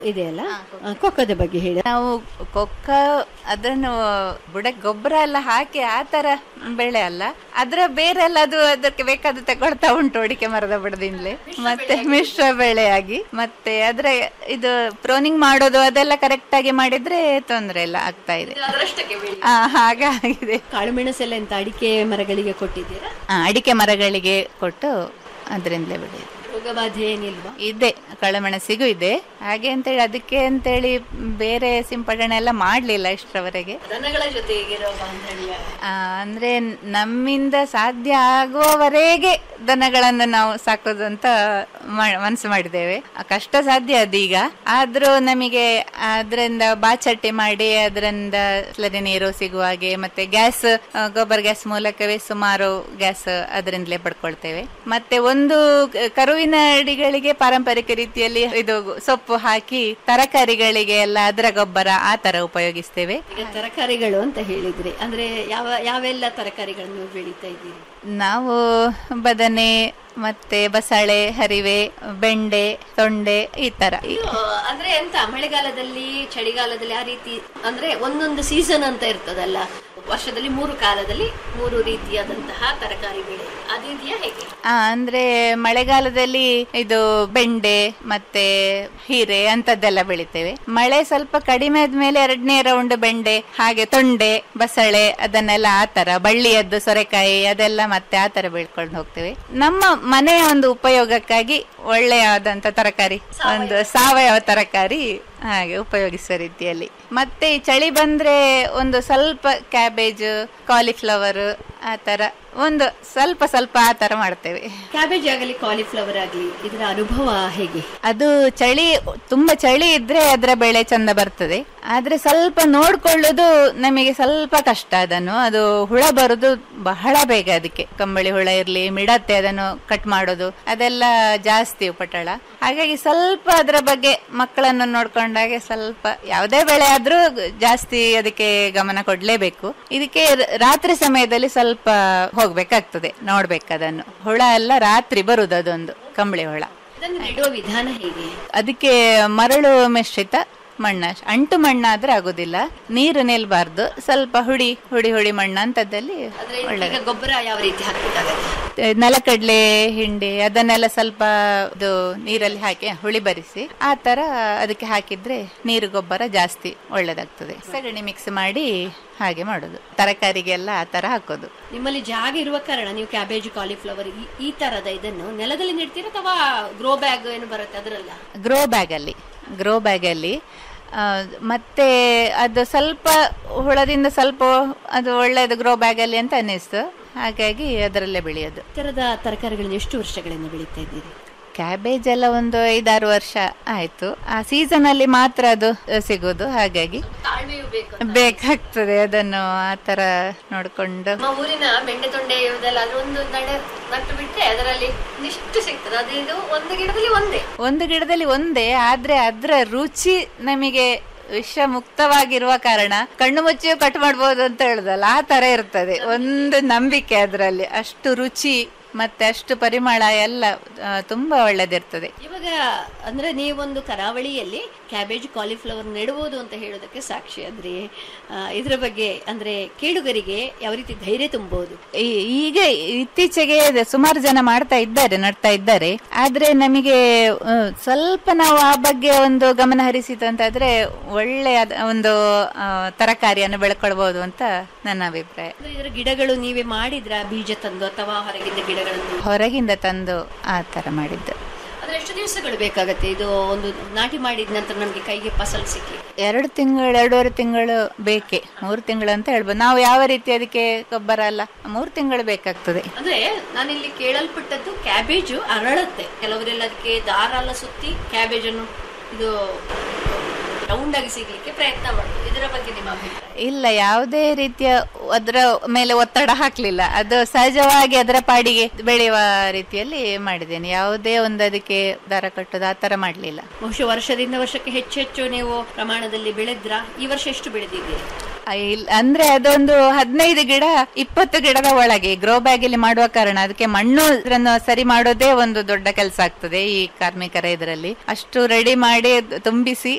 ಇದೆಯಲ್ಲ ಆ, ಕೊಕ್ಕದ ಬಗ್ಗೆ ಹೇಳಿ ನಾವು ಕೊಕ್ಕ ಅದನ್ನು ಬುಡಕ್ ಗೊಬ್ಬರ ಎಲ್ಲ ಹಾಕಿ ಆ ತರ ಬೆಳೆ ಅಲ್ಲ ಅದ್ರ ಬೇರೆ ಎಲ್ಲ ಅದು ಅದಕ್ಕೆ ಬೇಕಾದ ತಗೊಳ್ತಾ ಉಂಟು ಅಡಿಕೆ ಮರದ ಬುಡದಿಂದಲೇ ಮತ್ತೆ ಮಿಶ್ರ ಬೆಳೆಯಾಗಿ ಮತ್ತೆ ಅದ್ರ ಇದು ಪ್ರೋನಿಂಗ್ ಮಾಡೋದು ಅದೆಲ್ಲ ಕರೆಕ್ಟ್ ಆಗಿ ಮಾಡಿದ್ರೆ ತೊಂದ್ರೆ ಇಲ್ಲ ಆಗ್ತಾ ಇದೆ ಆ, ಹಾಗಾಗಿದೆ ಕಾಳುಮೆಣಸೆಲ್ಲ ಎಂತ ಅಡಿಕೆ ಮರಗಳಿಗೆ ಕೊಟ್ಟಿದ್ದೀರಾ ಆ, ಅಡಿಕೆ ಮರಗಳಿಗೆ ಕೊಟ್ಟು ಅದರಿಂದಲೇ ಬೆಳೆಯುದು ರೋಗಬಾಧೆ ಏನಿಲ್ವಾ ಇದೆ ಕಳಮೆಣಸಿಗೂ ಇದೆ ಹಾಗೆ ಅಂತೇಳಿ ಅದಕ್ಕೆ ಅಂತೇಳಿ ಬೇರೆ ಸಿಂಪಡಣೆ ಎಲ್ಲ ಮಾಡ್ಲಿಲ್ಲ ಇಷ್ಟರವರೆಗೆ ದನಗಳ ಜೊತೆಗಿರೋ ಬಾಂಧವ್ಯ ಆ, ಅಂದ್ರೆ ನಮ್ಮಿಂದ ಸಾಧ್ಯ ಆಗುವವರೆಗೆ ದನಗಳನ್ನು ನಾವು ಸಾಕೋದು ಅಂತ ಮಾ- ಮನಸ್ಸು ಮಾಡಿದ್ದೇವೆ ಆ, ಕಷ್ಟ ಸಾಧ್ಯ ಅದೀಗ ಆದ್ರೂ ನಮಗೆ ಅದರಿಂದ ಬಾಚಟ್ಟಿ ಮಾಡಿ ಅದರಿಂದ ಸ್ಲರಿ ನೀರು ಸಿಗುವ ಹಾಗೆ ಮತ್ತೆ ಗ್ಯಾಸ್ ಗೊಬ್ಬರ ಗ್ಯಾಸ್ ಮೂಲಕವೇ ಸುಮಾರು ಗ್ಯಾಸ್ ಅದರಿಂದಲೇ ಪಡ್ಕೊಳ್ತೇವೆ ಮತ್ತೆ ಒಂದು ಕ- ಕರುವಿನ ಅಡಿಗಳಿಗೆ ಪಾರಂಪರಿಕ ರೀತಿಯಲ್ಲಿ ಇದು ಸೊಪ್ಪು ಹಾಕಿ ತರಕಾರಿಗಳಿಗೆ ಎಲ್ಲ ಅದರ ಗೊಬ್ಬರ ಆ ತರ ಉಪಯೋಗಿಸ್ತೇವೆ ಈಗ ತರಕಾರಿಗಳು ಅಂತ ಹೇಳಿದ್ರಿ ಅಂದ್ರೆ ಯಾವ ಯಾವೆಲ್ಲ ತರಕಾರಿಗಳನ್ನು ಬೆಳೀತಾ ಇದ್ದೀರಿ ನಾವು ಬದನೆ ಮತ್ತೆ ಬಸಳೆ ಹರಿವೆ ಬೆಂಡೆ ತೊಂಡೆ ಈ ತರ ಇದು ಅಂದ್ರೆ ಎಂತ ಮಳೆಗಾಲದಲ್ಲಿ ಚಳಿಗಾಲದಲ್ಲಿ ಆ ರೀತಿ ಅಂದ್ರೆ ಒಂದೊಂದು ಸೀಸನ್ ಅಂತ ಇರ್ತದಲ್ಲ ವರ್ಷದಲ್ಲಿ ಮೂರು ಕಾಲದಲ್ಲಿ ಮೂರು ರೀತಿಯಾದಂತಹ ತರಕಾರಿ ಬೆಳೆ ಅದಿದೆಯಾ ಹೇಗೆ ಆ, ಅಂದ್ರೆ ಮಳೆಗಾಲದಲ್ಲಿ ಇದು ಬೆಂಡೆ ಮತ್ತೆ ಹೀರೆ ಅಂತದ್ದೆಲ್ಲ ಬೆಳಿತೇವೆ ಮಳೆ ಸ್ವಲ್ಪ ಕಡಿಮೆ ಆದ್ಮೇಲೆ ಎರಡನೇ ರೌಂಡ್ ಬೆಂಡೆ ಹಾಗೆ ತೊಂಡೆ ಬಸಳೆ ಅದನ್ನೆಲ್ಲ ಆ ತರ ಬಳ್ಳಿಯದ್ದು ಸೊರೆಕಾಯಿ ಅದೆಲ್ಲ ಮತ್ತೆ ಆ ತರ ಬೆಳ್ಕೊಂಡು ಹೋಗ್ತೇವೆ ನಮ್ಮ ಮನೆಯ ಒಂದು ಉಪಯೋಗಕ್ಕಾಗಿ ಒಳ್ಳೆಯಾದಂತ ತರಕಾರಿ ಒಂದು ಸಾವಯವ ತರಕಾರಿ ಹಾಗೆ ಉಪಯೋಗಿಸುವ ರೀತಿಯಲ್ಲಿ ಮತ್ತೆ ಈ ಚಳಿ ಬಂದ್ರೆ ಒಂದು ಸ್ವಲ್ಪ ಕ್ಯಾಬೇಜ್ ಕಾಲಿಫ್ಲವರ್ ಆ ತರ ಒಂದು ಸ್ವಲ್ಪ ಸ್ವಲ್ಪ ಆ ತರ ಮಾಡ್ತೇವೆ ಕ್ಯಾಬೇಜ್ ಆಗಲಿ ಕಾಲಿಫ್ಲವರ್ ಆಗಲಿ ಇದರ ಅನುಭವ ಹೇಗೆ ಅದು ಚಳಿ ತುಂಬಾ ಚಳಿ ಇದ್ರೆ ಅದರ ಬೆಳೆ ಚಂದ ಬರ್ತದೆ ಆದ್ರೆ ಸ್ವಲ್ಪ ನೋಡ್ಕೊಳ್ಳೋದು ನಮಗೆ ಸ್ವಲ್ಪ ಕಷ್ಟ ಅದನ್ನು ಅದು ಹುಳ ಬರುದು ಬಹಳ ಬೇಗ ಅದಕ್ಕೆ ಕಂಬಳಿ ಹುಳ ಇರ್ಲಿ ಮಿಡತ್ತೆ ಅದನ್ನು ಕಟ್ ಮಾಡೋದು ಅದೆಲ್ಲ ಜಾಸ್ತಿ ಉಪಟಳ ಹಾಗಾಗಿ ಸ್ವಲ್ಪ ಅದರ ಬಗ್ಗೆ ಮಕ್ಕಳನ್ನು ನೋಡ್ಕೊಂಡಾಗೆ ಸ್ವಲ್ಪ ಯಾವುದೇ ಬೆಳೆ ಆದ್ರೂ ಜಾಸ್ತಿ ಅದಕ್ಕೆ ಗಮನ ಕೊಡ್ಲೇಬೇಕು ಇದಕ್ಕೆ ರ- ರಾತ್ರಿ ಸಮಯದಲ್ಲಿ ಸ್ವಲ್ಪ ಹೋಗ್ಬೇಕಾಗ್ತದೆ ನೋಡ್ಬೇಕು ಅದನ್ನು ಹುಳ ಎಲ್ಲ ರಾತ್ರಿ ಬರುದು ಅದೊಂದು ಕಂಬಳಿ ಹುಳ ಇದನ್ನು ನೆಡುವ ವಿಧಾನ ಹೇಗೆ ಅದಕ್ಕೆ ಮರಳು ಮಿಶ್ರಿತ ಮಣ್ಣ ಅಂಟು ಮಣ್ಣಾದ್ರೆ ಆಗುದಿಲ್ಲ ನೀರು ನಿಲ್ಬಾರ್ದು ಸ್ವಲ್ಪ ಹುಡಿ ಹುಡಿ ಹುಡಿ ಮಣ್ಣು ಅಂತದ್ದಲ್ಲಿ ಅಂದ್ರೆ ಈಗ ಗೊಬ್ಬರ ಯಾವ ರೀತಿ ಹಾಕ್ಬೇಕಾಗತ್ತೆ ನೆಲಕಡ್ಲೆ ಹಿಂಡಿ ಅದನ್ನೆಲ್ಲ ಸ್ವಲ್ಪ ಇದು ನೀರಲ್ಲಿ ಹಾಕಿ ಹುಳಿ ಬರಿಸಿ ಆ ತರ ಅದಕ್ಕೆ ಹಾಕಿದ್ರೆ ನೀರು ಗೊಬ್ಬರ ಜಾಸ್ತಿ ಒಳ್ಳೇದಾಗ್ತದೆ ಸಗಣಿ ಮಿಕ್ಸ್ ಮಾಡಿ ಹಾಗೆ ಮಾಡೋದು ತರಕಾರಿಗೆಲ್ಲ ಆ ತರ ಹಾಕೋದು ನಿಮ್ಮಲ್ಲಿ ಜಾಗ ಇರುವ ಕಾರಣ ನೀವು ಕ್ಯಾಬೇಜ್ ಕಾಲಿಫ್ಲವರ್ ಈ ಈ ತರದ ಇದನ್ನು ನೆಲದಲ್ಲಿ ನೆಡ್ತೀರಾ ಅಥವಾ ಗ್ರೋ ಬ್ಯಾಗ್ ಏನು ಬರುತ್ತೆ ಅದರಲ್ಲ ಗ್ರೋ ಬ್ಯಾಗ್ ಅಲ್ಲಿ ಗ್ರೋ ಬ್ಯಾಗ್ ಅಲ್ಲಿ ಆ, ಮತ್ತೆ ಅದು ಸ್ವಲ್ಪ ಹುಳದಿಂದ ಸ್ವಲ್ಪ ಅದು ಒಳ್ಳೆಯದು ಗ್ರೋ ಬ್ಯಾಗ್ ಅಲ್ಲಿ ಅಂತ ಅನ್ನಿಸ್ತು ಹಾಗಾಗಿ ಅದರಲ್ಲೇ ಬೆಳೆಯೋದು ಈ ತರದ ತರಕಾರಿಗಳನ್ನು ಎಷ್ಟು ವರ್ಷಗಳಿಂದ ಬೆಳೀತಾ ಇದ್ದೀರಿ ಕ್ಯಾಬೇಜ್ ಎಲ್ಲ ಒಂದು ಐದಾರು ವರ್ಷ ಆಯ್ತು ಆ ಸೀಸನ್ ಅಲ್ಲಿ ಮಾತ್ರ ಅದು ಆ, ಸಿಗೋದು ಹಾಗಾಗಿ ತಾಳ್ಮೆಯೂ ಬೇಕು ಬೇಕಾಗ್ತದೆ ಅದನ್ನು ಆ ತರ ನೋಡ್ಕೊಂಡು ನಮ್ಮ ಊರಿನ ಬೆಂಡೆ ತೊಂಡೆ ಇದೆಲ್ಲ ಅದು ಒಂದು ನಡೆ ನಟ್ಟು ಬಿಟ್ರೆ ಅದರಲ್ಲಿ ಇಷ್ಟು ಸಿಗ್ತದೆ ಅದು ಇದು ಒಂದು ಗಿಡದಲ್ಲಿ ಒಂದೇ ಒಂದು ಗಿಡದಲ್ಲಿ ಒಂದೇ ಆದ್ರೆ ಅದ್ರ ರುಚಿ ನಮಗೆ ವಿಷ ಮುಕ್ತವಾಗಿರುವ ಕಾರಣ ಕಣ್ಣು ಮುಚ್ಚಿಯೂ ಕಟ್ ಮಾಡ್ಬೋದು ಅಂತ ಹೇಳುದಲ್ಲ ಆ ತರ ಇರ್ತದೆ ಒಂದು ನಂಬಿಕೆ ಅದರಲ್ಲಿ ಅಷ್ಟು ರುಚಿ ಮತ್ತೆ ಅಷ್ಟು ಪರಿಮಳ ಎಲ್ಲ ಆ, ತುಂಬಾ ಒಳ್ಳೇದಿರ್ತದೆ ಇವಾಗ ಅಂದ್ರೆ ನೀವೊಂದು ಕರಾವಳಿಯಲ್ಲಿ ಕ್ಯಾಬೇಜ್ ಕಾಲಿಫ್ಲವರ್ ನೆಡುವುದು ಅಂತ ಹೇಳೋದಕ್ಕೆ ಸಾಕ್ಷಿ ಅಂದ್ರೆ ಆ, ಇದ್ರ ಬಗ್ಗೆ ಅಂದ್ರೆ ಕೇಳುಗರಿಗೆ ಯಾವ ರೀತಿ ಧೈರ್ಯ ತುಂಬಬಹುದು ಈ- ಈಗ ಇತ್ತೀಚೆಗೆ ಇದೆ, ಸುಮಾರು ಜನ ಮಾಡ್ತಾ ಇದ್ದಾರೆ ನಡ್ತಾ ಇದ್ದಾರೆ ಆದ್ರೆ ನಮಗೆ ಆ, ಸ್ವಲ್ಪ ನಾವು ಆ ಬಗ್ಗೆ ಒಂದು ಗಮನ ಹರಿಸಿತು ಅಂತಾದ್ರೆ ಒಳ್ಳೆಯ ಒಂದು ಆ, ತರಕಾರಿಯನ್ನು ಬೆಳ್ಕೊಳ್ಬಹುದು ಅಂತ ನನ್ನ ಅಭಿಪ್ರಾಯ ಅಂದ್ರೆ ಇದರ ಗಿಡಗಳು ನೀವೇ ಮಾಡಿದ್ರ ಬೀಜ ತಂದು ಅಥವಾ ಹೊರಗಿಂದ ಗಿಡಗಳನ್ನು ಹೊರಗಿಂದ ತಂದು ಆ ತರ ಮಾಡಿದ್ದು ಅಂದ್ರೆ ಎಷ್ಟು ದಿವಸಗಳು ಬೇಕಾಗತ್ತೆ ಇದು ಒಂದು ನಾಟಿ ಮಾಡಿದ ನಂತರ ನಮ್ಗೆ ಕೈಗೆ ಫಸಲ್ ಸಿಕ್ಕಿ ಎರಡು ತಿಂಗಳು ಎರಡೂವರೆ ತಿಂಗಳು ಬೇಕೆ ಮೂರು ತಿಂಗಳು ಅಂತ ಹೇಳ್ಬೋದು ನಾವು ಯಾವ ರೀತಿ ಅದಕ್ಕೆ ಗೊಬ್ಬರ ಅಲ್ಲ ಮೂರು ತಿಂಗಳು ಬೇಕಾಗ್ತದೆ ಅಂದ್ರೆ ನಾನಿಲ್ಲಿ ಕೇಳಲ್ಪಟ್ಟದ್ದು ಕ್ಯಾಬೇಜು ಅರಳುತ್ತೆ ಕೆಲವರೆಲ್ಲ ಅದಕ್ಕೆ ದಾರ ಎಲ್ಲ ಸುತ್ತಿ ಕ್ಯಾಬೇಜ್ ಅನ್ನು ಇದು ರೌಂಡ್ ಆಗಿ ಸಿಗ್ಲಿಕ್ಕೆ ಪ್ರಯತ್ನ ಮಾಡುದು ಇದರ ಬಗ್ಗೆ ನಿಮ್ಮ ಅಭಿಪ್ರಾಯ ಇಲ್ಲ ಯಾವುದೇ ರೀತಿಯ ಅದರ ಮೇಲೆ ಒತ್ತಡ ಹಾಕ್ಲಿಲ್ಲ ಅದು ಸಹಜವಾಗಿ ಅದರ ಪಾಡಿಗೆ ಬೆಳೆಯುವ ರೀತಿಯಲ್ಲಿ ಮಾಡಿದ್ದೇನೆ ಯಾವುದೇ ಒಂದು ಅದಕ್ಕೆ ದರ ಕಟ್ಟೋದು ಆ ತರ ಮಾಡ್ಲಿಲ್ಲ ಬಹುಶಃ ವರ್ಷದಿಂದ ವರ್ಷಕ್ಕೆ ಹೆಚ್ಚು ಹೆಚ್ಚು ನೀವು ಪ್ರಮಾಣದಲ್ಲಿ ಬೆಳೆದ್ರ ಈ ವರ್ಷ ಎಷ್ಟು ಬೆಳೆದಿದ್ದೀರಿ ಆ, ಇಲ್- ಅಂದ್ರೆ ಅದೊಂದು ಹದಿನೈದು ಗಿಡ ಇಪ್ಪತ್ತು ಗಿಡದ ಒಳಗೆ ಗ್ರೋ ಬ್ಯಾಗ್ ಅಲ್ಲಿ ಮಾಡುವ ಕಾರಣ ಅದಕ್ಕೆ ಮಣ್ಣು ಇದನ್ನು ಸರಿ ಮಾಡೋದೇ ಒಂದು ದೊಡ್ಡ ಕೆಲಸ ಆಗ್ತದೆ ಈ ಕಾರ್ಮಿಕರ ಇದರಲ್ಲಿ ಅಷ್ಟು ರೆಡಿ ಮಾಡಿ ಅದ್ ತುಂಬಿಸಿ